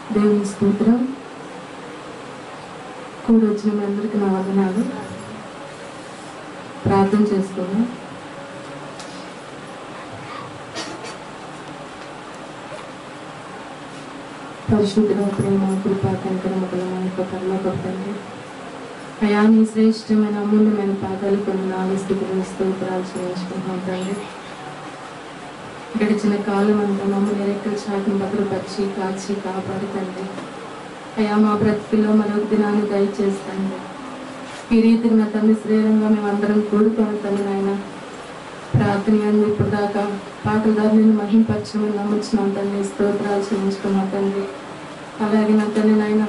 దేవుని స్తోత్రం కూడి వచ్చిన మీ అందరికీ నా వందనాలు ప్రార్థన చేసుకున్నాం పరిశుద్ధుల ప్రేమ కృప కనికరమకుల మా యొక్క పరలోక తండ్రి అయా నీ శ్రేష్టమైన అమూల్యమైన పాదాలు కొన్ని నాలుగు స్థితిలో స్తోత్రాలు చేయించుకుంటాం తండ్రి గడిచిన కాలం అంతా మమ్మల్ని రెక్కల చాటును భద్రపరిచి కాచి కాపాడి తండ్రి అయా మా బ్రతుకుల్లో మరొక దినాన్ని దయచేస్తండి ఈ రీతిగా నా తండ్రి శ్రీరంగా మేము అందరం కూడుకొని తండ్రి నాయన ప్రార్థన అంది ఇప్పుడు దాకా పాటల దారిని మహింపరచమని నమ్ముచున్నాం తండ్రి స్తోత్రాలు చెల్లించుకున్నాం తండ్రి అలాగే నా తండ్రి నాయన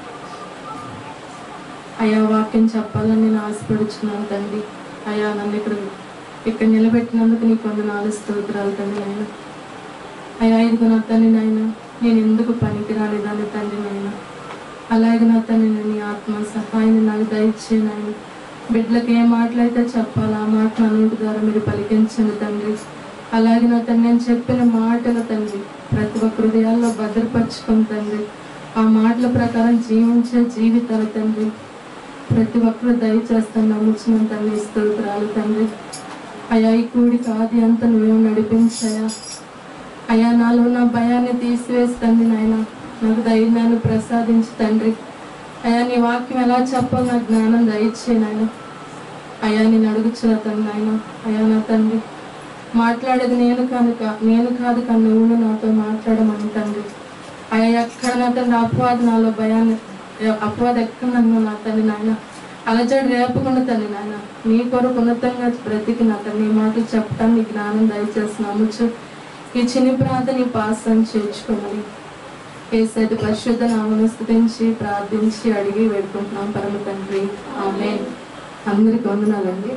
అయా వాక్యం చెప్పాలని నేను ఆశపడుచున్నాను తండ్రి అయా నన్ను ఇక్కడ ఇక్కడ నిలబెట్టినందుకు నీకు వందనాలు స్తోత్రాలు తండ్రి నాయన అయా ఇదిగో నా తండ్రి నాయన నేను ఎందుకు పనికి రాలేదని తండ్రి నాయన అలాగే నా తండ్రి నీ ఆత్మ సహాయాన్ని నాకు దయచే నాయన బిడ్డలకు ఏ మాటలైతే చెప్పాలో ఆ మాట నా నోటి ద్వారా మీరు పలికించండి తండ్రి అలాగే నా తండ్రి నేను చెప్పిన మాటలు తండ్రి ప్రతి ఒక్క హృదయాల్లో భద్రపరచుకుని తండ్రి ఆ మాటల ప్రకారం జీవించే జీవితాలు తండ్రి ప్రతి ఒక్కరు దయచేస్తాను నమ్ముచున్నాను తండ్రి స్తోత్రాలు తండ్రి అయా ఈ కూడికి ఆది అంతా నువ్వు నడిపించాయా అయా నాలో నా భయాన్ని తీసివేసి తండ్రి నాయన నాకు ధైర్యాన్ని ప్రసాదించి తండ్రి అయా నీ వాక్యం ఎలా చెప్పాలో నా జ్ఞానం దయచే నాయన అయా నేను అడుగుచున్న తండ్రి నాయన అయా నా తండ్రి మాట్లాడేది నేను కాదు కా నేను కాదు కానీ నువ్వు నాతో మాట్లాడమని తండ్రి అయా ఎక్కడ నా తండ్రి అపవాది నాలో భయాన్ని అపవాది ఎక్కడ నన్ను నా తండ్రి నాయన అలజడి రేపకుండా తండ్రి నాయన నీ కొరకు ఉన్నతంగా బ్రతికి నా తండ్రి నీ మాటలు చెప్పటాన్ని నీ జ్ఞానం దయచేస్తున్నాము ఈ చిన్ని ప్రాంతం నీ పాసాన్ని చేర్చుకోమని ఏసైతే పరిశుద్ధ నామను స్థుతించి ప్రార్థించి అడిగి వేడుకుంటున్నాం పరమ తండ్రి ఆమె అందరికి వందనాలండి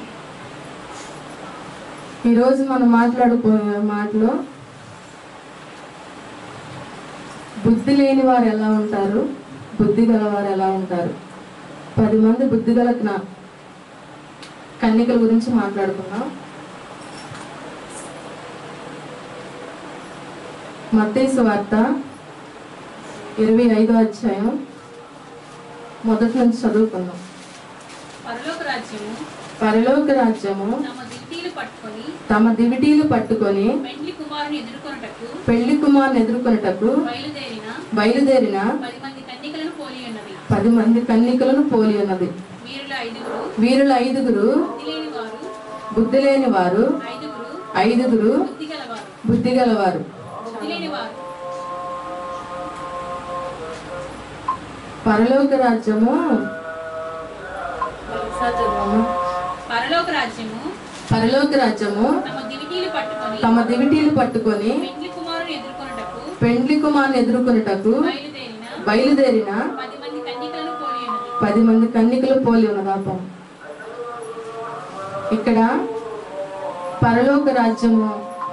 ఈరోజు మనం మాట్లాడుకునే మాటలో బుద్ధి లేని వారు ఎలా ఉంటారు బుద్ధి గలవారు ఎలా ఉంటారు పది మంది బుద్ధి గల జ్ఞా- కన్యకల గురించి మాట్లాడుకున్నాం మత్తేసు వార్త ఇరవై ఐదో అధ్యాయం మొదటి నుంచి చదువుకున్నాం పరలోక రాజ్యము పరలోక రాజ్యము తమ దిట్టీలు పట్టుకొని తమ దివిటీలు పట్టుకొని పెండ్లి కుమారుని ఎదుర్కొనుటకు పెళ్లి కుమార్ని ఎదుర్కొనుటకు బయలుదేరిన బయలుదేరిన పది మంది కన్నికలను పోలి ఉన్నది పది మంది కన్నికలను పోలి ఉన్నది వీరుల ఐదుగురు వీరుల ఐదుగురు బుద్ధి లేని వారు బుద్ధి లేని వారు ఐదుగురు ఐదుగురు బుద్ధి గలవారు బుద్ధి గలవారు బుద్ధి లేని వారు పరలోక రాజ్యము ఒకసారి చదవమ్మా. పరలోక రాజ్యము పరలోక రాజ్యము తమ దివిటీలు పట్టుకొని తమ దివిటీలు పట్టుకొని పెండ్లి కుమారుని ఎదుర్కొనుటకు పెండ్లి కుమార్ని ఎదుర్కొనుటకు బయలుదేరిన బయలుదేరిన పది మంది కన్నికలను పోలి ఉన్నది పది మంది కన్నికలు పోలి ఉన్న పాపం ఇక్కడ పరలోక రాజ్యము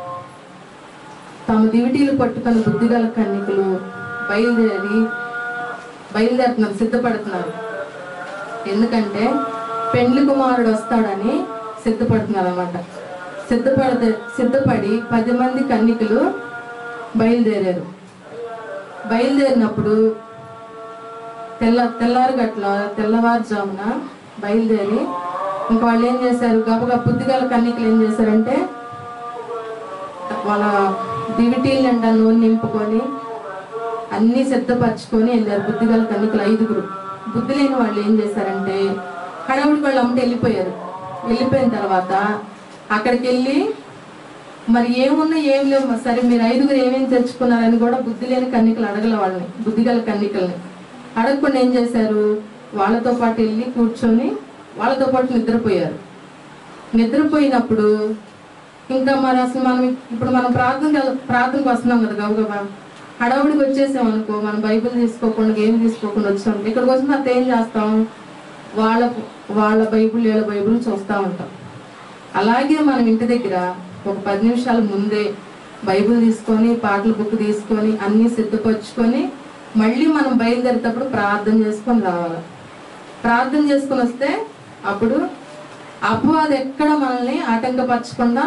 తమ దివిటీలు పట్టుకొని బుద్ధిగల కన్నికలు బయలుదేరి బయలుదేరుతున్నారు సిద్ధపడుతున్నారు ఎందుకంటే పెండ్లి కుమారుడు వస్తాడని సిద్ధపడుతున్నారు అన్నమాట సిద్ధపడితే సిద్ధపడి పది మంది కన్నికలు బయలుదేరారు బయలుదేరినప్పుడు తెల్ల తెల్లారు గట్ల తెల్లవారుజామున బయలుదేరి ఇంకా వాళ్ళు ఏం చేశారు గబగబా బుద్ధిగల కన్నికలు ఏం చేశారంటే వాళ్ళ దివిటీల నిండా నూనె నింపుకొని అన్నీ సిద్ధపరచుకొని వెళ్ళారు బుద్ధిగల కన్నికలు ఐదుగురు బుద్ధి లేని వాళ్ళు ఏం చేశారంటే హడావుడికి వాళ్ళు అమ్మట వెళ్ళిపోయారు వెళ్ళిపోయిన తర్వాత అక్కడికి వెళ్ళి మరి ఏమున్నా ఏం లేవు మరి సరే మీరు ఐదుగురు ఏమేమి తెచ్చుకున్నారని కూడా బుద్ధి లేని కన్నికలు అడగల వాళ్ళని బుద్ధిగల కన్నికల్ని అడగకుండా ఏం చేశారు వాళ్ళతో పాటు వెళ్ళి కూర్చొని వాళ్ళతో పాటు నిద్రపోయారు నిద్రపోయినప్పుడు ఇంకా మరి అసలు మనం ఇప్పుడు మనం ప్రార్థన ప్రార్థనకు వస్తున్నాం కదా గబగబా హడావుడికి వచ్చేసాం అనుకో మనం బైబిల్ తీసుకోకుండా ఏం తీసుకోకుండా వచ్చాం ఇక్కడికి వచ్చిన తర్వాత ఏం చేస్తాం వాళ్ళ వాళ్ళ బైబిల్ వీళ్ళ బైబిల్ చూస్తూ ఉంటాం అలాగే మనం ఇంటి దగ్గర ఒక పది నిమిషాల ముందే బైబిల్ తీసుకొని పాటల బుక్ తీసుకొని అన్నీ సిద్ధపరచుకొని మళ్ళీ మనం బయలుదేరేటప్పుడు ప్రార్థన చేసుకొని రావాలి ప్రార్థన చేసుకొని వస్తే అప్పుడు అపవాది ఎక్కడ మనల్ని ఆటంకపరచకుండా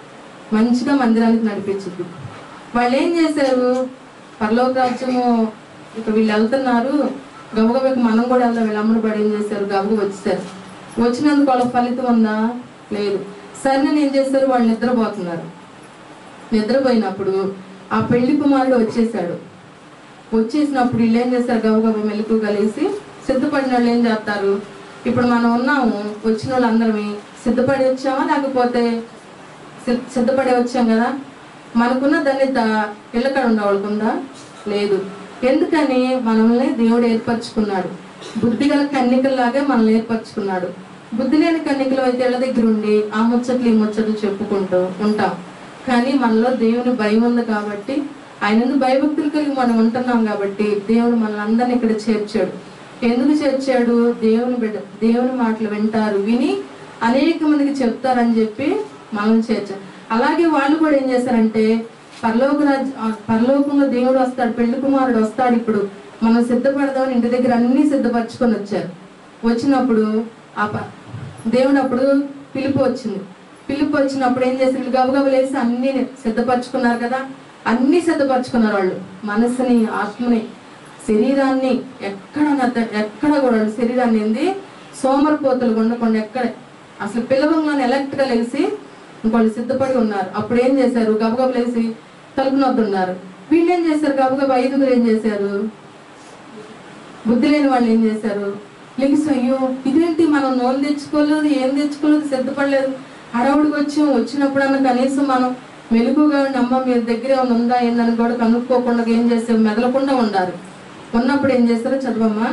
మంచిగా మందిరానికి నడిపించింది వాళ్ళు ఏం చేశారు పరలోక రాజ్యము ఇక వీళ్ళు వెళ్తున్నారు గబగబకి మనం కూడా వెళ్దాం వీళ్ళు అమ్మని పడి ఏం చేశారు గబగ వచ్చేసారు వచ్చినందుకు వాళ్ళ ఫలితం ఉందా లేదు సరే ఏం చేశారు వాళ్ళు నిద్రపోతున్నారు నిద్రపోయినప్పుడు ఆ పెళ్లి కుమారుడు వచ్చేసాడు వచ్చేసినప్పుడు వీళ్ళు ఏం చేస్తారు గబగబ మెలకు కలిసి సిద్ధపడిన వాళ్ళు ఏం చేస్తారు ఇప్పుడు మనం ఉన్నాము వచ్చిన వాళ్ళందరమే సిద్ధపడి వచ్చామా లేకపోతే సి- సిద్ధపడి వచ్చాం కదా మనకున్న ధన్యత ఇళ్ళకడ ఉన్న వాళ్ళకుందా లేదు ఎందుకని మనల్ని దేవుడు ఏర్పరచుకున్నాడు బుద్ధి గల కన్నికల్లాగే మనల్ని ఏర్పరచుకున్నాడు బుద్ధి లేని కన్నికలు అయితే ఇళ్ళ దగ్గర ఉండి ఆ ముచ్చట్లు ఈ ముచ్చట్లు చెప్పుకుంటూ ఉంటాం కానీ మనలో దేవుని భయం ఉంది కాబట్టి ఆయన ఎందుకు భయభక్తులు కలిగి మనం ఉంటున్నాం కాబట్టి దేవుడు మనల్ని అందరినీ ఇక్కడ చేర్చాడు ఎందుకు చేర్చాడు దేవుని బిడ్డ దేవుని మాటలు వింటారు విని అనేక మందికి చెప్తారని చెప్పి మనం చేర్చాడు అలాగే వాళ్ళు కూడా ఏం చేశారంటే పరలోక రాజ్య ఆ పరలోకంలో దేవుడు వస్తాడు పెళ్లి కుమారుడు వస్తాడు ఇప్పుడు మనం సిద్ధపడదామని ఇంటి దగ్గర అన్ని సిద్ధపరచుకొని వచ్చారు వచ్చినప్పుడు ఆ ప- దేవుడు అప్పుడు పిలుపు వచ్చింది పిలుపు వచ్చినప్పుడు ఏం చేశారు వీళ్ళు గబగబలేసి అన్ని సిద్ధపరచుకున్నారు కదా అన్ని సిద్ధపరచుకున్నారు వాళ్ళు మనసుని ఆత్మని శరీరాన్ని ఎక్కడ నద్ద- ఎక్కడ కూడా వాళ్ళు శరీరాన్ని ఏంది సోమరిపోతులు ఉండకుండా ఎక్కడ అసలు పిలవంగానే ఎలక్ట్రికల్ వేసి ఇంకోళ్ళు సిద్ధపడి ఉన్నారు అప్పుడు ఏం చేశారు గబగబలేసి తలుపు నొద్దున్నారు వీళ్ళు ఏం చేశారు గబగబ ఐదుగురు ఏం చేశారు బుద్ధి లేని వాళ్ళు ఏం చేశారు లెగిసి అయ్యో ఇదేంటి మనం నోలు తెచ్చుకోలేదు ఏం తెచ్చుకోలేదు సిద్ధపడలేదు హడావుడికి వచ్చాం వచ్చినప్పుడన్నా కనీసం మనం మెలుగుగా ఉండి అమ్మ మీ దగ్గర ఏమైనా ఉందా ఏందని కూడా కనుక్కోకుండా ఏం చేసాం మెదలకుండా ఉండాలి ఉన్నప్పుడు ఏం చేస్తారో చదవమ్మా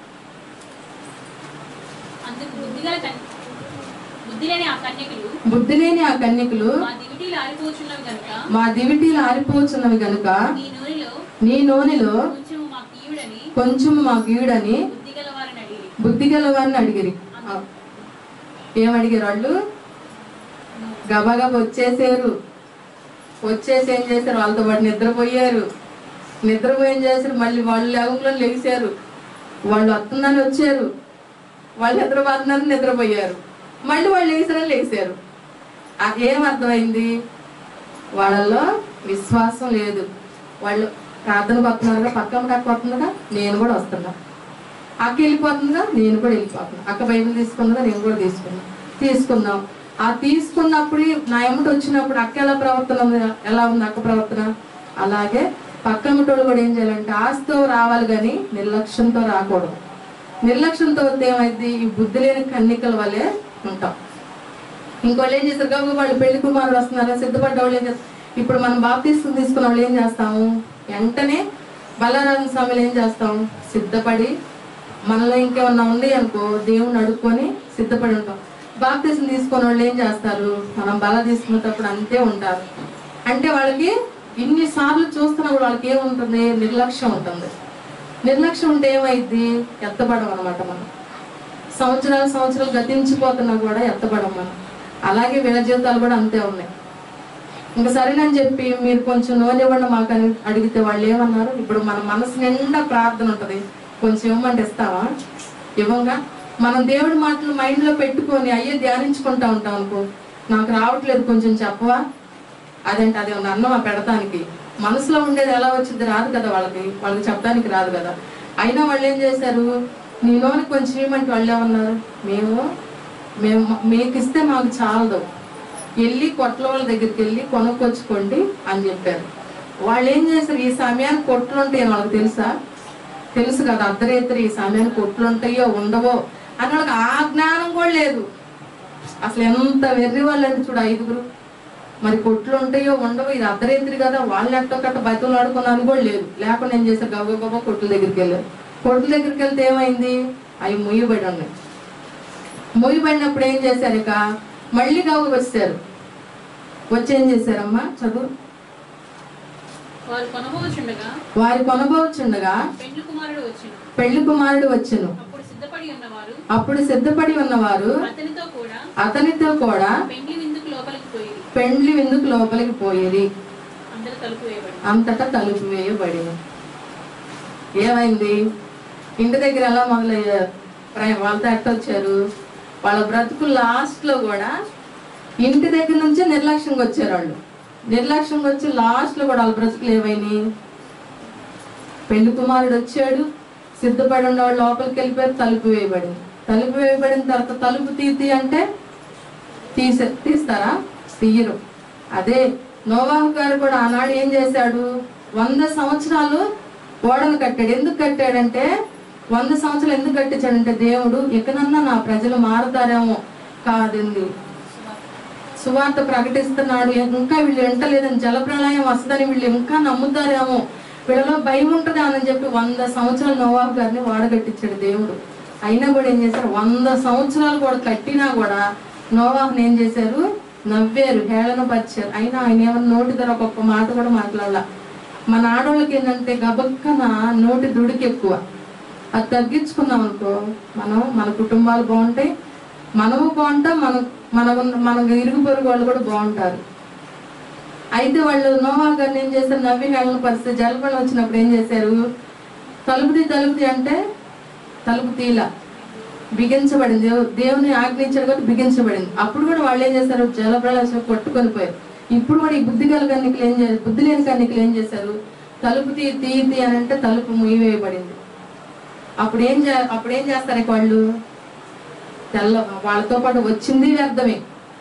అందుకు బుద్ధిగల కన్ బుద్ధి లేని ఆ కన్యకులు బుద్ధి లేని ఆ కన్యకులు మా దివిటీలు ఆరిపోచున్నవి గనుక మా దివిటీలు ఆరిపోతున్నవి గనుక ఈ నూనెలో నీ నూనెలో కొంచెం మా కీయుడని కొంచెం మా గీయుడని బుద్ధిగల వారిని అడిగి బుద్ధి గలవారిని అడిగిరి ఆ. ఏమడిగారు వాళ్ళు గబగబ వచ్చేసారు వచ్చేసి ఏం చేశారు వాళ్ళతో పాటు నిద్రపోయారు నిద్రపోయి ఏం చేశారు మళ్ళీ వాళ్ళు లేకుండా లేచారు వాళ్ళు వస్తుందని వచ్చారు వాళ్ళు నిద్రపోతున్నారని నిద్రపోయారు మళ్ళీ వాళ్ళు లేచారని లేచారు ఆ ఏం అర్థమైంది వాళ్ళలో విశ్వాసం లేదు వాళ్ళు ప్రార్థన వస్తున్నారుగా పక్క అక్క వస్తుందిగా నేను కూడా వస్తున్నా అక్క వెళ్ళిపోతుందిగా నేను కూడా వెళ్ళిపోతున్నా అక్క బైబిల్ తీసుకుందిగా నేను కూడా తీసుకున్నా తీసుకుందాం ఆ తీసుకున్నప్పుడు నా ఎమ్మటి వచ్చినప్పుడు అక్క ఎలా ప్రవర్తన ఉంది ఎలా ఉంది అక్క ప్రవర్తన అలాగే పక్క ఎమ్మటోళ్ళు కూడా ఏం చేయాలంటే ఆస్తితో రావాలి కానీ నిర్లక్ష్యంతో రాకూడదు నిర్లక్ష్యంతో వస్తే ఏమైంది ఈ బుద్ధి లేని కన్నికల వల్లే ఉంటాం ఇంకోళ్ళు ఏం చేస్తారు కాబట్టి వాళ్ళు పెళ్లి కుమారుడు వస్తున్నారు సిద్ధపడ్డ వాళ్ళు ఏం చేస్తారు ఇప్పుడు మనం బాప్తీసం తీసుకున్న వాళ్ళు ఏం చేస్తాము వెంటనే బలారాజన స్వామిలు ఏం చేస్తాం సిద్ధపడి మనలో ఇంకేమన్నా ఉంది అనుకో దేవుణ్ణి అడుక్కొని సిద్ధపడి ఉంటాం బాప్తీసం తీసుకున్న వాళ్ళు ఏం చేస్తారు మనం బల తీసుకునేటప్పుడు అంతే ఉంటారు అంటే వాళ్ళకి ఇన్ని సార్లు చూస్తున్నా కూడా వాళ్ళకి ఏముంటుంది నిర్లక్ష్యం ఉంటుంది నిర్లక్ష్యం ఉంటే ఏమైద్ది ఎత్తపడం అనమాట మనం సంవత్సరాలు సంవత్సరాలు గతించిపోతున్నా కూడా ఎత్తపడం మనం అలాగే వీళ్ళ జీవితాలు కూడా అంతే ఉన్నాయి ఇంకా సరేనని చెప్పి మీరు కొంచెం నూనె ఇవ్వండి మాకు అని అడిగితే వాళ్ళు ఏమన్నారు ఇప్పుడు మన మనసు నిండా ప్రార్థన ఉంటది కొంచెం ఇవ్వమంటే ఇస్తావా ఇవ్వంగా మనం దేవుడి మాటలు మైండ్ లో పెట్టుకొని అయ్యే ధ్యానించుకుంటా ఉంటాం అనుకో నాకు రావట్లేదు కొంచెం చెప్పవా అదేంటి అది ఉంది అన్నం పెడతానికి మనసులో ఉండేది ఎలా వచ్చింది రాదు కదా వాళ్ళకి వాళ్ళకి చెప్పడానికి రాదు కదా అయినా వాళ్ళు ఏం చేశారు నీ నూనె కొంచెం ఇవ్వమంటే వాళ్ళు ఏమన్నారు మేము మేము మీకు ఇస్తే మాకు చాలదు వెళ్ళి కొట్ల వాళ్ళ దగ్గరికి వెళ్ళి కొనుక్కొచ్చుకోండి అని చెప్పారు వాళ్ళు ఏం చేశారు ఈ సమయానికి కొట్లు ఉంటాయి వాళ్ళకి తెలుసా తెలుసు కదా అర్ధరేత్రి ఈ సమయానికి కొట్లు ఉంటాయో ఉండవో అని వాళ్ళకి ఆ జ్ఞానం కూడా లేదు అసలు ఎంత వెర్రి వాళ్ళు అంటే చూడు ఐదుగురు మరి కొట్లు ఉంటాయో ఉండవో ఇది అర్ధరేత్రి కదా వాళ్ళు ఎట్టో కట్ట బతులు ఆడుకున్నాను కూడా లేదు లేకుండా ఏం చేశారు గబ గబ కొట్ల దగ్గరికి వెళ్ళారు కొట్ల దగ్గరికి వెళ్తే ఏమైంది అవి ముయ్యబడి ఉన్నాయి ముయ్యబడినప్పుడు ఏం చేశారు ఇక మళ్ళీ గబగ వచ్చారు వచ్చి ఏం చేశారమ్మా చదువు వారు కొనబోచుండగా వారి కొనబోచుండగా పెండ్లి కుమారుడు వచ్చును పెళ్లి కుమారుడు వచ్చెను అప్పుడు సిద్ధపడి ఉన్నవారు అప్పుడు సిద్ధపడి ఉన్నవారు అతనితో కూడా అతనితో కూడా పెండ్లి విందుకు లోపలికి పోయి పెండ్లి విందుకు లోపలికి పోయేది అందరూ తలుపు వేయబడి అంతటా తలుపు వేయబడింది ఏమైంది ఇంటి దగ్గర ఎలా మొదలయ్యారు ప్ర- వాళ్ళతో ఎట్టొచ్చారు వాళ్ళ బ్రతుకు లాస్ట్ లో కూడా ఇంటి దగ్గర నుంచే నిర్లక్ష్యంగా వచ్చారు వాళ్ళు నిర్లక్ష్యంగా వచ్చి లాస్ట్ లో కూడా వాళ్ళ బ్రతుకులు ఏమైనాయి పెళ్లి కుమారుడు వచ్చాడు సిద్ధపడి ఉన్నవాడు లోపలికి వెళ్ళిపోయారు తలుపు వేయబడింది తలుపు వేయబడిన తర్వాత తలుపు తీతి అంటే తీసే తీస్తారా తీయరు అదే నోవాహు గారు కూడా ఆనాడు ఏం చేశాడు వంద సంవత్సరాలు ఓడను కట్టాడు ఎందుకు కట్టాడంటే వంద సంవత్సరాలు ఎందుకు కట్టించాడంటే దేవుడు ఇకనన్నా నా ప్రజలు మారుతారేమో కాదండి సువార్త ప్రకటిస్తున్నాడు ఇంకా వీళ్ళు వింటలేదని జలప్రళయం వస్తుందని వీళ్ళు ఇంకా నమ్ముతారేమో వీళ్ళలో భయం ఉంటుంది అని చెప్పి వంద సంవత్సరాలు నోవాహు గారిని వాడగట్టించాడు దేవుడు అయినా కూడా ఏం చేశారు వంద సంవత్సరాలు కూడా కట్టినా కూడా నోవాహుని ఏం చేశారు నవ్వారు హేళన పరిచారు అయినా ఆయన ఏమన్నా నోటి ధర ఒక్కొక్క మాట కూడా మాట్లాడాల మన ఆడవాళ్ళకి ఏంటంటే గబక్కన నోటి దుడికి ఎక్కువ అది తగ్గించుకున్నాం అనుకో మనం మన కుటుంబాలు బాగుంటాయి మనము బాగుంటాం మన మన ఉన్న- మన ఇరుగు పొరుగు వాళ్ళు కూడా బాగుంటారు అయితే వాళ్ళు నోవా గారిని ఏం చేశారు నవ్వి హేళన పరిస్థితి జలపడం వచ్చినప్పుడు ఏం చేశారు తలుపుది తలుపుది అంటే తలుపు తీల బిగించబడింది దేవు- దేవుని ఆజ్ఞించాడు కాబట్టి బిగించబడింది అప్పుడు కూడా వాళ్ళు ఏం చేశారు జలప్రళయం కొట్టుకొని పోయారు ఇప్పుడు కూడా ఈ బుద్ధి గల కన్నికలు ఏం చేశారు బుద్ధి లేని కన్నికలు ఏం చేశారు తలుపు తీ తీ తీ అని అంటే తలుపు మూయవేయబడింది అప్పుడు ఏం చే అప్పుడు ఏం చేస్తారు ఇక వాళ్ళు తెల్ల వాళ్ళతో పాటు వచ్చింది వ్యర్థమే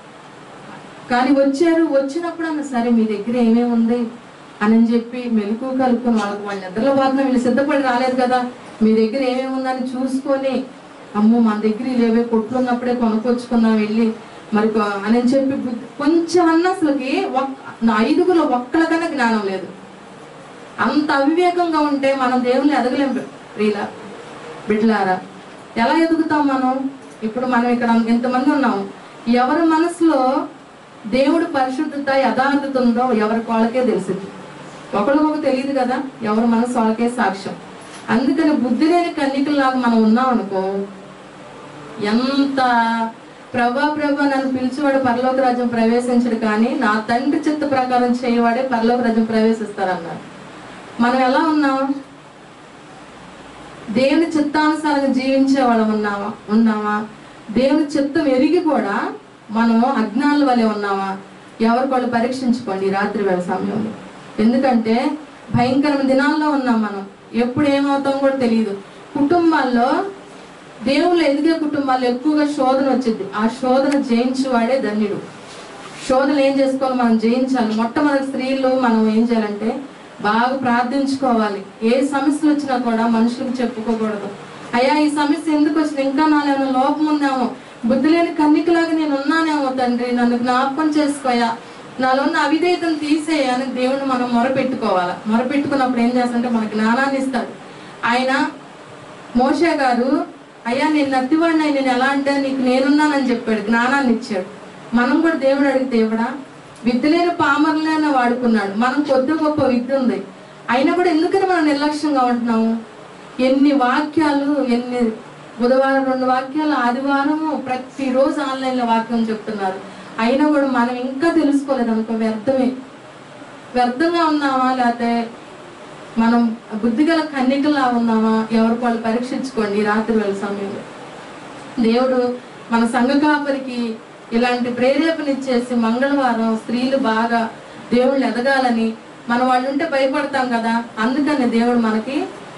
కానీ వచ్చారు వచ్చినప్పుడు అన్న సరే మీ దగ్గర ఏమేమి ఉంది అని చెప్పి మెలకు కలుపుకొని వాళ్ళకి వాళ్ళ నిద్రలో పోతున్నా వీళ్ళు సిద్ధపడి రాలేదు కదా మీ దగ్గర ఏమేమి ఉందని చూసుకొని అమ్మో మన దగ్గర లేవే కొట్లు ఉన్నప్పుడే కొనుక్కొచ్చుకుందాం వెళ్ళి మరి కొ- అని చెప్పి బుద్ధి- కొంచెం అన్న అసలుకి ఒక్క- నా ఐదుగురు ఒక్కళ్ళకన్నా జ్ఞానం లేదు అంత అవివేకంగా ఉంటే మనం దేవుని ఎదగలేం ప్రియుల బిడ్లారా ఎలా ఎదుగుతాం మనం ఇప్పుడు మనం ఇక్కడ ఎంతమంది ఉన్నాం ఎవరి మనసులో దేవుడు పరిశుద్ధత యథార్థత ఉందో ఎవరికి వాళ్ళకే తెలిసింది ఒకరికొక తెలియదు కదా ఎవరి మనసు వాళ్ళకే సాక్ష్యం అందుకని బుద్ధి లేని కన్నికల్లాగా మనం ఉన్నాం అనుకో ఎంత ప్రభా ప్రభా నన్ను పిలిచేవాడు పరలోక రాజ్యం ప్రవేశించడు కానీ నా తండ్రి చిత్త ప్రకారం చేయవాడే పరలోక రాజ్యం ప్రవేశిస్తారన్నారు మనం ఎలా ఉన్నాం దేవుని చిత్తానుసారంగా జీవించే వాళ్ళం ఉన్నామా ఉన్నామా దేవుని చిత్తం ఎరిగి కూడా మనము అజ్ఞానుల వలె ఉన్నామా ఎవరికి వాళ్ళు పరీక్షించుకోండి ఈ రాత్రి వేళ సమయంలో ఎందుకంటే భయంకరమైన దినాల్లో ఉన్నాం మనం ఎప్పుడు ఏమవుతాం కూడా తెలియదు కుటుంబాల్లో దేవుళ్ళు ఎదిగే కుటుంబాల్లో ఎక్కువగా శోధన వచ్చింది ఆ శోధన జయించువాడే ధన్యుడు శోధన ఏం చేసుకోవాలి మనం జయించాలి మొట్టమొదటి స్త్రీలు మనం ఏం చేయాలంటే బాగా ప్రార్థించుకోవాలి ఏ సమస్యలు వచ్చినా కూడా మనుషులకు చెప్పుకోకూడదు అయ్యా ఈ సమస్య ఎందుకు వచ్చింది ఇంకా నాలో ఏమైనా లోపం ఉందేమో బుద్ధి లేని కన్నికలాగా నేను ఉన్నానేమో తండ్రి నన్ను జ్ఞాపకం చేసుకోయా నాలో ఉన్న అవిధేయతను తీసేయ అని దేవుని మనం మొరపెట్టుకోవాలి మొరపెట్టుకున్నప్పుడు ఏం చేస్తాడంటే మన జ్ఞానాన్ని ఇస్తాడు ఆయన మోషే గారు అయ్యా నేను నత్తివాడిని నేను ఎలా అంటే నీకు నేనున్నానని చెప్పాడు జ్ఞానాన్ని ఇచ్చాడు మనం కూడా దేవుడు అడిగితే ఇవ్వడా విద్య లేని పామర్లైనా వాడుకున్నాడు మనం కొద్ది గొప్ప విద్య ఉంది అయినా కూడా ఎందుకని మనం నిర్లక్ష్యంగా ఉంటున్నాము ఎన్ని వాక్యాలు ఎన్ని బుధవారం రెండు వాక్యాలు ఆదివారము ప్రతిరోజు ఆన్లైన్లో వాక్యం చెప్తున్నారు అయినా కూడా మనం ఇంకా తెలుసుకోలేదు అనుకో వ్యర్థమే వ్యర్థంగా ఉన్నామా లేకపోతే మనం బుద్ధిగల కన్నికలా ఉన్నామా ఎవరికి వాళ్ళు పరీక్షించుకోండి ఈ రాత్రి వేళ సమయంలో దేవుడు మన సంఘ కాపరికి ఇలాంటి ప్రేరేపణ ఇచ్చేసి మంగళవారం స్త్రీలు బాగా దేవుళ్ళు ఎదగాలని మన వాళ్ళు ఉంటే భయపడతాం కదా అందుకని దేవుడు మనకి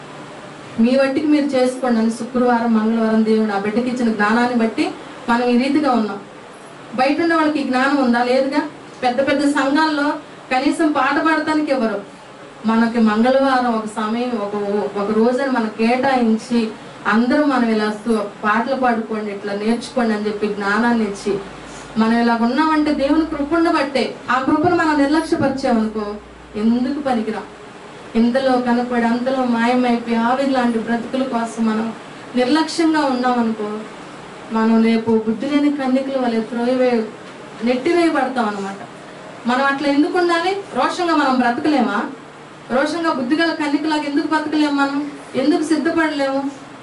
మీ వట్టికి మీరు చేసుకోండి అని శుక్రవారం మంగళవారం దేవుడు ఆ బిడ్డకి ఇచ్చిన జ్ఞానాన్ని బట్టి మనం ఈ రీతిగా ఉన్నాం బయట ఉన్న వాళ్ళకి ఈ జ్ఞానం ఉందా లేదుగా పెద్ద పెద్ద సంఘాల్లో కనీసం పాట పాడటానికి ఎవరు మనకి మంగళవారం ఒక సమయం ఒక ఒక రోజుని మనం కేటాయించి అందరూ మనం ఇలా సు- పాటలు పాడుకోండి ఇట్లా నేర్చుకోండి అని చెప్పి జ్ఞానాన్ని ఇచ్చి మనం ఇలా ఉన్నామంటే దేవుని కృప ఉండబట్టే ఆ కృపను మనం నిర్లక్ష్యపరిచామనుకో ఎందుకు పనికిరాం ఇంతలో కనపడి అంతలో మాయమైపోయి ఆవిరి లాంటి బ్రతుకుల కోసం మనం నిర్లక్ష్యంగా ఉన్నామనుకో మనం రేపు బుద్ధి లేని కన్నికలు వాళ్ళ త్రోయవే నెట్టివేయబడతాం అనమాట మనం అట్లా ఎందుకు ఉండాలి రోషంగా మనం బ్రతకలేమా రోషంగా బుద్ధిగల కన్నికలాగా ఎందుకు బ్రతకలేము మనం ఎందుకు సిద్ధపడలేము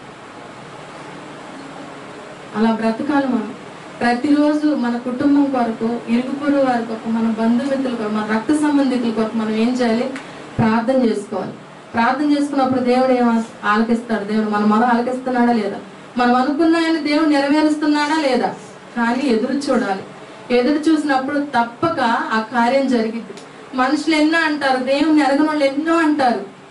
అలా బ్రతకాలి మనం ప్రతిరోజు మన కుటుంబం కొరకు ఇరుగు పొరుగు వారి కొరకు మన బంధుమిత్రుల కొరకు మన రక్త సంబంధికుల కొరకు మనం ఏం చేయాలి ప్రార్థన చేసుకోవాలి ప్రార్థన చేసుకున్నప్పుడు దేవుడు ఏం ఆలకిస్తాడు దేవుడు మన మొర ఆలకిస్తున్నాడా లేదా మనం అనుకున్న ఆయన దేవుడు నెరవేరుస్తున్నాడా లేదా కానీ ఎదురు చూడాలి ఎదురు చూసినప్పుడు తప్పక ఆ కార్యం జరిగిద్ది మనుషులు ఎన్నో అంటారు దేవుని ఎరగని వాళ్ళు ఎన్నో అంటారు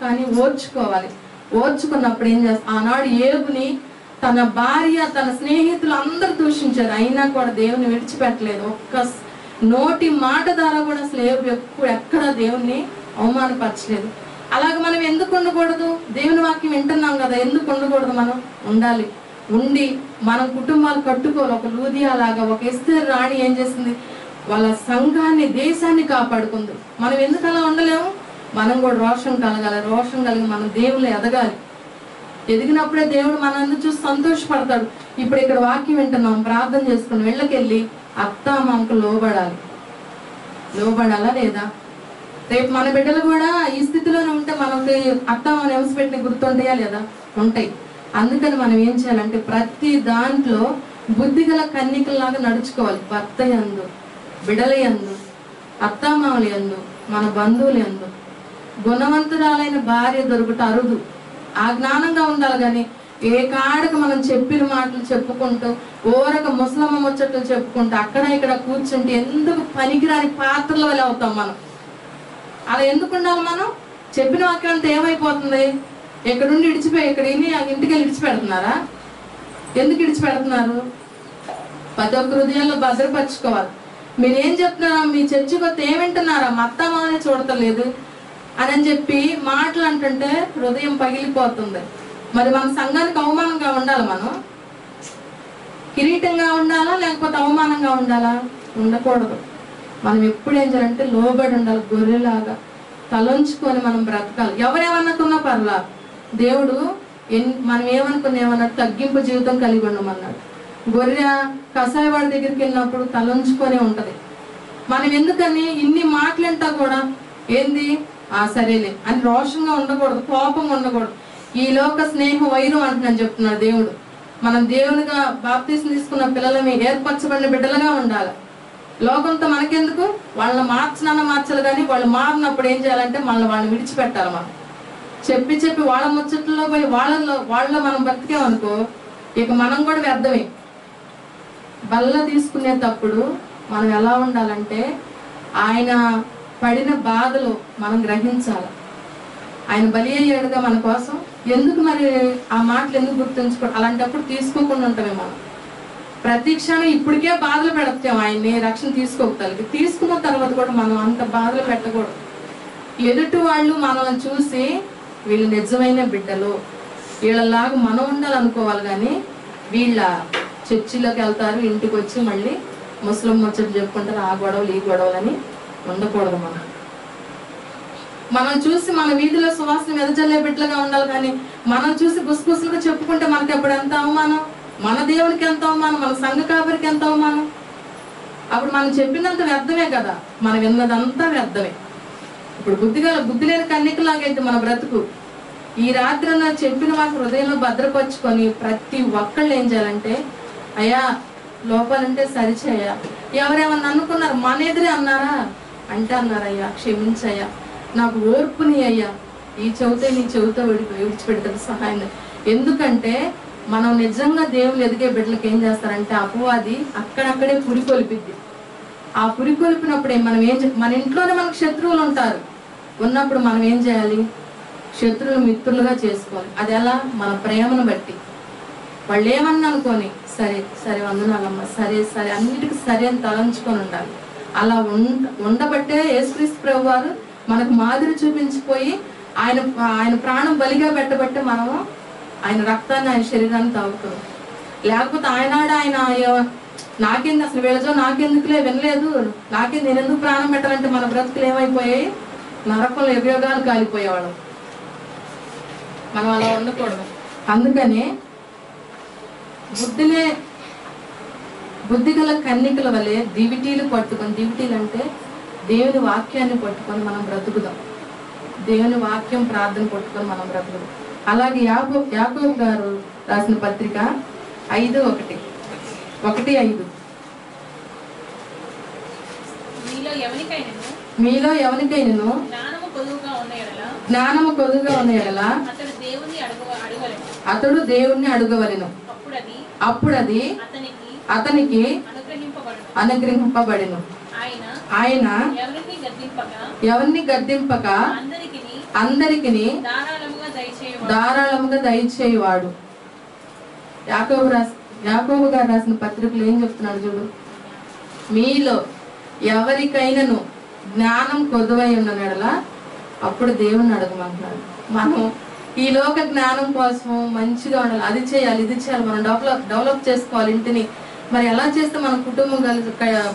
కానీ ఓర్చుకోవాలి ఓర్చుకున్నప్పుడు ఏం చేస్తా ఆనాడు ఏబుని తన భార్య తన స్నేహితులు అందరూ దూషించారు అయినా కూడా దేవుని విడిచిపెట్టలేదు ఒక్క స్- నోటి మాట ద్వారా కూడా అసలు ఏబు ఎప్పుడు ఎక్కడ దేవుణ్ణి అవమానపరచలేదు అలాగే మనం ఎందుకు ఉండకూడదు దేవుని వాక్యం వింటున్నాం కదా ఎందుకు ఉండకూడదు మనం ఉండాలి ఉండి మనం కుటుంబాలు కట్టుకోవాలి ఒక లూదియా లాగా ఒక ఎస్తేర్ రాణి ఏం చేసింది వాళ్ళ సంఘాన్ని దేశాన్ని కాపాడుకుంది మనం ఎందుకు అలా ఉండలేము మనం కూడా రోషం కలగాలి రోషం కలిగి మనం దేవుళ్ళు ఎదగాలి ఎదిగినప్పుడే దేవుడు మనందరూ చూసి సంతోషపడతాడు ఇప్పుడు ఇక్కడ వాక్యం వింటున్నాం ప్రార్థన చేసుకుని వెళ్ళకెళ్ళి అత్త మామకు లోబడాలి లోబడాలా లేదా రేపు మన బిడ్డలు కూడా ఈ స్థితిలోనే ఉంటే మనకి అత్త మన పెట్టిన గుర్తుంటాయా లేదా ఉంటాయి అందుకని మనం ఏం చేయాలంటే ప్రతి దాంట్లో బుద్ధిగల కన్నికల్లాగా నడుచుకోవాలి భర్త యందు బిడల యందు అత్తామామల యందు మన బంధువుల యందు గుణవంతురాలైన భార్య దొరుకుట అరుదు ఆ జ్ఞానంగా ఉండాలి కానీ ఏ కాడకు మనం చెప్పిన మాటలు చెప్పుకుంటూ ఓరక ముసలమ్మ ముచ్చట్లు చెప్పుకుంటూ అక్కడ ఇక్కడ కూర్చుంటే ఎందుకు పనికిరాని పాత్రల వల్ల అవుతాం మనం అలా ఎందుకు ఉండాలి మనం చెప్పిన వాక్యం అంతా ఏమైపోతుంది ఎక్కడుండి ఇడిచిపోయి ఇక్కడ ఇన్ని ఇంటికి వెళ్ళి ఇడిచిపెడుతున్నారా ఎందుకు ఇడిచిపెడుతున్నారు ప్రతి ఒక్క హృదయంలో భద్రపరచుకోవాలి మీరు ఏం చెప్తున్నారా మీ చర్చి కొత్త ఏమింటున్నారా మత్తమానే చూడతలేదు అని అని చెప్పి మాటలు అంటుంటే హృదయం పగిలిపోతుంది మరి మన సంఘానికి అవమానంగా ఉండాలి మనం కిరీటంగా ఉండాలా లేకపోతే అవమానంగా ఉండాలా ఉండకూడదు మనం ఎప్పుడు ఏం చేయాలంటే లోబడి ఉండాలి గొర్రెలాగా తలంచుకొని మనం బ్రతకాలి ఎవరేమనుకున్నా పర్లా దేవుడు ఎన్ మనం ఏమనుకున్నా ఏమన్నాడు తగ్గింపు జీవితం కలిగి ఉండమన్నాడు గొర్రె కషాయవాడి దగ్గరికి వెళ్ళినప్పుడు తలంచుకొనే ఉంటది మనం ఎందుకని ఇన్ని మాటలంటా కూడా ఏంది ఆ సరేలే అని రోషంగా ఉండకూడదు కోపంగా ఉండకూడదు ఈ లోక స్నేహం వైరం అంటున్నాను చెప్తున్నాడు దేవుడు మనం దేవునిగా బాప్తీసం తీసుకున్న పిల్లలమే ఏర్పరచబడిన బిడ్డలుగా ఉండాలి లోకంతో మనకెందుకు వాళ్ళని మార్చినా మార్చాలి కానీ వాళ్ళు మారినప్పుడు ఏం చేయాలంటే మళ్ళీ వాళ్ళని విడిచిపెట్టాలి మనం చెప్పి చెప్పి వాళ్ళ ముచ్చట్లో పోయి వాళ్ళలో వాళ్ళ మనం బతికామనుకో ఇక మనం కూడా వ్యర్థమే బల్ల తీసుకునేటప్పుడు మనం ఎలా ఉండాలంటే ఆయన పడిన బాధలు మనం గ్రహించాలి ఆయన బలి అయ్యాడుగా మన కోసం ఎందుకు మరి ఆ మాటలు ఎందుకు గుర్తుంచుకో అలాంటప్పుడు తీసుకోకుండా ఉంటామే మనం ప్రతి క్షణం ఇప్పటికే బాధలు పెడతాం ఆయన్ని రక్షణ తీసుకోగలిగి తీసుకున్న తర్వాత కూడా మనం అంత బాధలు పెట్టకూడదు ఎదుటి వాళ్ళు మనల్ని చూసి వీళ్ళు నిజమైన బిడ్డలు వీళ్ళలాగా మనం ఉండాలనుకోవాలి కానీ వీళ్ళ చర్చిలోకి వెళ్తారు ఇంటికి వచ్చి మళ్ళీ ముస్లిం ముచ్చట చెప్పుకుంటారు ఆ గొడవలు ఈ గొడవలని ఉండకూడదు మనం మనం చూసి మన వీధిలో సువాసన వెదజల్లే బిడ్డలుగా ఉండాలి కానీ మనం చూసి గుసగుసలుగా చెప్పుకుంటే మనకి అప్పుడు ఎంత అవమానం మన దేవునికి ఎంత అవమానం మన సంఘ కాపరికి ఎంత అవమానం అప్పుడు మనం చెప్పినంత వ్యర్థమే కదా మనం విన్నదంతా వ్యర్థమే ఇప్పుడు బుద్ధిగా బుద్ధి లేని కన్నికలాగైతే మన బ్రతుకు ఈ రాత్రి నా చెప్పిన మాకు హృదయంలో భద్రపరుచుకొని ప్రతి ఒక్కళ్ళు ఏం చేయాలంటే అయ్యా లోపాలంటే సరిచేయ ఎవరేమన్నా అనుకున్నారు మన ఎదురే అన్నారా అంటే అన్నారయ్యా క్షమించయ్యా నాకు ఓర్పుని అయ్యా ఈ చెవితే నీ చెవితో విడి విడిచిపెడతాడు సహాయం చేయి. ఎందుకంటే మనం నిజంగా దేవుని ఎదిగే బిడ్డలకు ఏం చేస్తారంటే అపవాది అక్కడక్కడే పురికొలిపిద్ది ఆ పురికొల్పినప్పుడే మనం ఏం చే- మన ఇంట్లోనే మనకు శత్రువులు ఉంటారు ఉన్నప్పుడు మనం ఏం చేయాలి శత్రువులు మిత్రులుగా చేసుకోవాలి అది ఎలా మన ప్రేమను బట్టి వాళ్ళు ఏమన్నా అనుకోని సరే సరే వందనాలమ్మ సరే సరే అన్నిటికీ సరే అని తలంచుకొని ఉండాలి అలా ఉండ ఉండబట్టే యేసుక్రీస్తు ప్రభు వారు మనకు మాదిరి చూపించిపోయి ఆయన ఆయన ప్రాణం బలిగా పెట్టబట్టే మనము ఆయన రక్తాన్ని ఆయన శరీరాన్ని తాగుతాం లేకపోతే ఆయనాడు ఆయన ఎవ- నాకేంది అసలు వీళ్ళజో నాకెందుకులే వినలేదు నాకే నేను ఎందుకు ప్రాణం పెట్టాలంటే మన బ్రతుకులు ఏమైపోయాయి నరకంలో యుగయోగాలు కాలిపోయేవాళ్ళం మనం అలా ఉండకూడదు అందుకనే బుద్ధిలే బుద్ధి గల కన్నికల వలె దివిటీలు పట్టుకొని దివిటీలు అంటే దేవుని వాక్యాన్ని పట్టుకొని మనం బ్రతుకుదాం దేవుని వాక్యం ప్రార్థన పట్టుకొని మనం బ్రతుకుదాం అలాగే యాకో యాకోబు గారు రాసిన పత్రిక ఐదు ఒకటి ఒకటి ఐదు మీలో ఎవరికైనాను మీలో ఎవరికైనాను జ్ఞానము కొదువుగా ఉన్న ఎడల జ్ఞానము కొద్దుగా ఉన్న ఎడల అతడు దేవుని అడుగు అడగలను అతడు దేవుణ్ణి అడుగవలెను అప్పుడు అది అప్పుడు అది అతనికి అతనికి అనుగ్రహింపబడు అనుగ్రహింపబడెను ఆయన ఆయన ఎవరిని గద్దింపక ఎవరిని గద్దింపక అందరికి అందరికిని ధారాళముగా దయచేయవాడు ధారాళముగా దయచేయవాడు యాకోబు రాసి యాకోబు గారు రాసిన పత్రికలు ఏం చెప్తున్నాడు చూడు మీలో ఎవరికైనాను జ్ఞానం కొదువై ఉన్న నెడల అప్పుడు దేవుణ్ణి అడగమంటున్నాడు మనం ఈ లోక జ్ఞానం కోసం మంచిగా ఉండాలి అది చేయాలి ఇది చేయాలి మనం డెవలప్ డెవలప్ చేసుకోవాలి ఇంటిని మరి ఎలా చేస్తే మన కుటుంబం కలిసి క-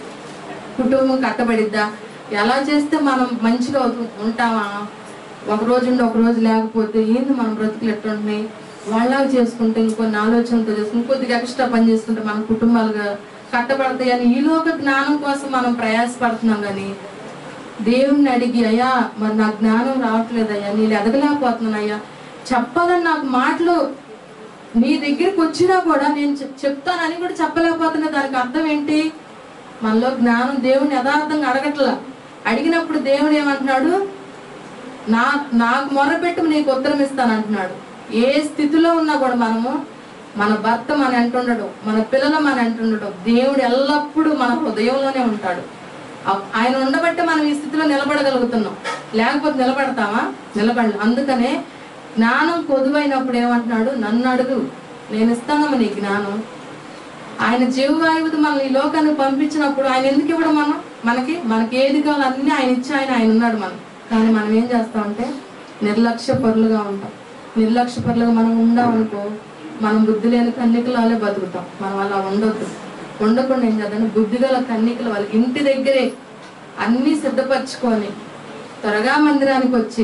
కుటుంబం కట్టబడిద్దా ఎలా చేస్తే మనం మంచిగా అవుతు- ఉంటామా ఒక రోజు ఉండి ఒక రోజు లేకపోతే ఏంది మన బ్రతుకులు ఎట్లుంటున్నాయి వాళ్ళగా చేసుకుంటే ఇంకొన్ని ఆలోచనతో చేసుకుంటే కొద్దిగా ఎక్స్ట్రా పని చేసుకుంటే మన కుటుంబాలుగా కట్టబడతాయి అని ఈ లోక జ్ఞానం కోసం మనం ప్రయాసపడుతున్నాం కానీ దేవుణ్ణి అడిగి అయ్యా మరి నాకు జ్ఞానం రావట్లేదు అయ్యా నేను ఎదగలేకపోతున్నాను అయ్యా చెప్పాలని నాకు మాటలు నీ దగ్గరికి వచ్చినా కూడా నేను చెప్- చెప్తానని కూడా చెప్పలేకపోతున్నా దానికి అర్థం ఏంటి మనలో జ్ఞానం దేవుని యథార్థంగా అడగట్లా అడిగినప్పుడు దేవుడు ఏమంటున్నాడు నా నాకు మొరపెట్టు నీకు ఉత్తరం ఇస్తాను అంటున్నాడు ఏ స్థితిలో ఉన్నా కూడా మనము మన భర్త మన అంటుండడు మన పిల్లలు మన అంటుండడు దేవుడు ఎల్లప్పుడూ మన హృదయంలోనే ఉంటాడు ఆ- ఆయన ఉండబట్టే మనం ఈ స్థితిలో నిలబడగలుగుతున్నాం లేకపోతే నిలబడతామా నిలబడ అందుకనే జ్ఞానం కొదువైనప్పుడు ఏమంటున్నాడు నన్ను అడుగు నేను ఇస్తానమ్మా నీ జ్ఞానం ఆయన జీవవాయువుది మనల్ని ఈ లోకానికి పంపించినప్పుడు ఆయన ఎందుకు ఇవ్వడం మనం మనకి మనకి ఏది కావాలో అన్ని ఆయన ఇచ్చి ఆయన ఆయన ఉన్నాడు మనం కానీ మనం ఏం చేస్తామంటే నిర్లక్ష్య పరులుగా ఉంటాం నిర్లక్ష్య పరులుగా మనం ఉండామనుకో మనం బుద్ధి లేని కన్నికలాలే బతుకుతాం మనం అలా ఉండొద్దు ఉండకుండా ఏం చేద్దాం బుద్ధి గల కన్నికలు వాళ్ళకి ఇంటి దగ్గరే అన్ని సిద్ధపరచుకొని త్వరగా మందిరానికి వచ్చి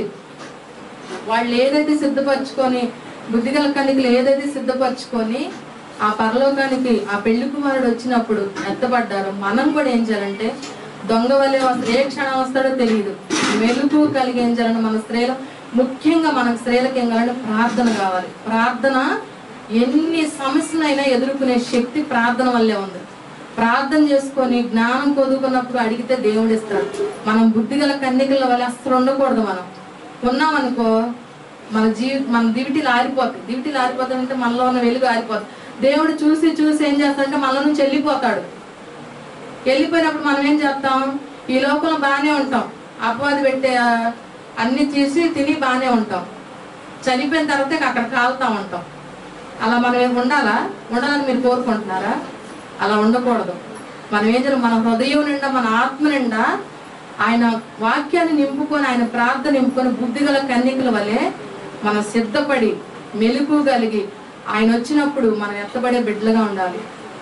వాళ్ళు ఏదైతే సిద్ధపరచుకొని బుద్ధిగల కన్నికలు ఏదైతే సిద్ధపరచుకొని ఆ పరలోకానికి ఆ పెళ్లి కుమారుడు వచ్చినప్పుడు ఎత్తపడ్డారో మనం కూడా ఏం చేయాలంటే దొంగ వల్లే వస్తాడు ఏ క్షణం వస్తాడో తెలియదు మెలుగు కలిగి ఏం చేయాలంటే మన స్త్రీలు ముఖ్యంగా మన స్త్రీలకు ఏం కావాలంటే ప్రార్థన కావాలి ప్రార్థన ఎన్ని సమస్యలైనా ఎదుర్కొనే శక్తి ప్రార్థన వల్లే ఉంది ప్రార్థన చేసుకొని జ్ఞానం కొదుకున్నప్పుడు అడిగితే దేవుడు ఇస్తాడు మనం బుద్ధిగల కన్నికల వల్ల అస్సలు ఉండకూడదు మనం ఉన్నామనుకో మన జీవి మన దివిటీలు ఆరిపోతాయి దివిటీలు ఆరిపోతాయంటే మనలో ఉన్న వెలుగు ఆరిపోతుంది దేవుడు చూసి చూసి ఏం చేస్తాడంటే మనలో నుంచి వెళ్ళిపోతాడు వెళ్ళిపోయినప్పుడు మనం ఏం చేస్తాం ఈ లోకంలో బాగానే ఉంటాం అపవాది పెట్టే ఆ, అన్ని తీసి తిని బాగానే ఉంటాం చనిపోయిన తర్వాత ఇక అక్కడ కాలుతా ఉంటాం అలా మనం ఏం ఉండాలా ఉండాలని మీరు కోరుకుంటున్నారా అలా ఉండకూడదు మనం ఏం చేయాలి మన హృదయం నిండా మన ఆత్మ నిండా ఆయన వాక్యాన్ని నింపుకొని ఆయన ప్రార్థన నింపుకొని బుద్ధిగల కన్నికల వలె మనం సిద్ధపడి మెలకు కలిగి ఆయన వచ్చినప్పుడు మనం ఎత్తబడే బిడ్డలుగా ఉండాలి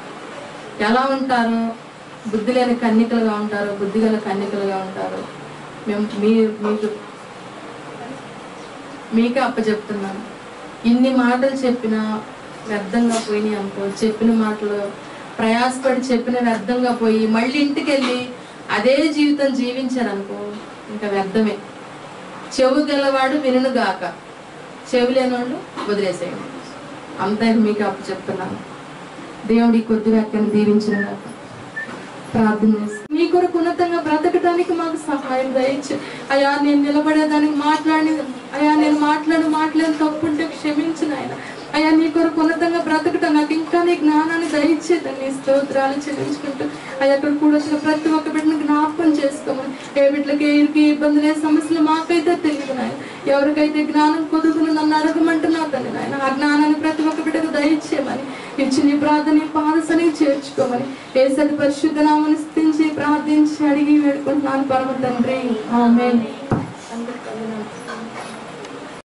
ఎలా ఉంటారు బుద్ధి లేని కన్నికలుగా ఉంటారు బుద్ధిగల కన్నికలుగా ఉంటారు మేము మీ మీకు మీకే అప్పచెప్తున్నాను ఇన్ని మాటలు చెప్పినా వ్యర్థంగా పోయినాయి అనుకో చెప్పిన మాటలు ప్రయాసపడి చెప్పిన వ్యర్థంగా పోయి మళ్ళీ ఇంటికి వెళ్ళి అదే జీవితం జీవించారనుకో ఇంకా వ్యర్థమే చెవు గలవాడు వినును గాక చెవి లేనివాడు వదిలేసేయండి అంతా మీకు అప్పు చెప్తున్నాను దేవుడి కొద్ది వాక్యాన్ని దీవించిన గాక ప్రార్థన చేసి మీ కొరకు ఉన్నతంగా బ్రతకడానికి మాకు సహాయం దయచు అయ్యా నేను నిలబడేదానికి మాట్లాడి అయ్యా నేను మాట్లాడి మాట్లాడి తప్పుంటే క్షమించిన ఆయన అయ్యా నీ కొరకు ఉన్నతంగా బ్రతకటం నాకు ఇంకా నీ జ్ఞానాన్ని దయచేదని నీ స్తోత్రాలు చెల్లించుకుంటూ అయ్యా అక్కడ కూడా వచ్చిన ప్రతి ఒక్క బిడ్డను జ్ఞాపకం చేసుకోమని ఏ బిడ్డలకి ఏ ఇబ్బందులు ఏ సమస్యలు మాకైతే తెలియదు నాయన ఎవరికైతే జ్ఞానం కొదుకుని నన్ను అడగమంటున్నా తల్లి నాయన ఆ జ్ఞానాన్ని ప్రతి ఒక్క బిడ్డకు దయచేయమని ఇచ్చి నీ ప్రార్థన నీ పాదసని చేర్చుకోమని ఏసది పరిశుద్ధ నామని స్థించి ప్రార్థించి అడిగి వేడుకుంటున్నాను పరమ తండ్రి ఆమె